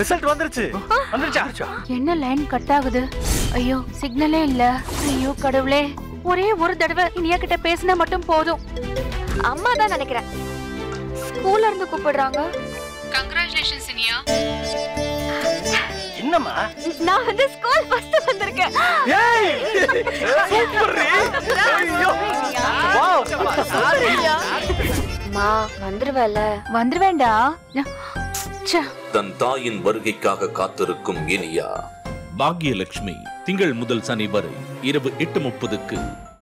result வந்துருச்சு வந்துருச்சா என்ன லைன் கட் ஆகுது ஐயோ சிக்னலே இல்ல ஐயோ கடவுளே ஒரே ஒரு தடவை இனியா கிட்ட பேசினா மட்டும் போதும் அம்மா தான் நினைக்கிறேன் ஸ்கூல்ல இருந்து கூப்பிடுறாங்க கங்க்ராச்சுலேஷன்ஸ் இனியா என்னம்மா நான் வந்து ஸ்கூல் ஃபர்ஸ்ட் வந்திருக்கேன் ஏய் சூப்பர் ஐயோ வாவ் அம்மா வந்துருவல வந்துருவேண்டா ச்சே தன் தாயின் வருகைக்காக காத்திருக்கும் இனியா பாக்யலட்சுமி திங்கள் முதல் சனி வரை இரவு எட்டு முப்பதுக்கு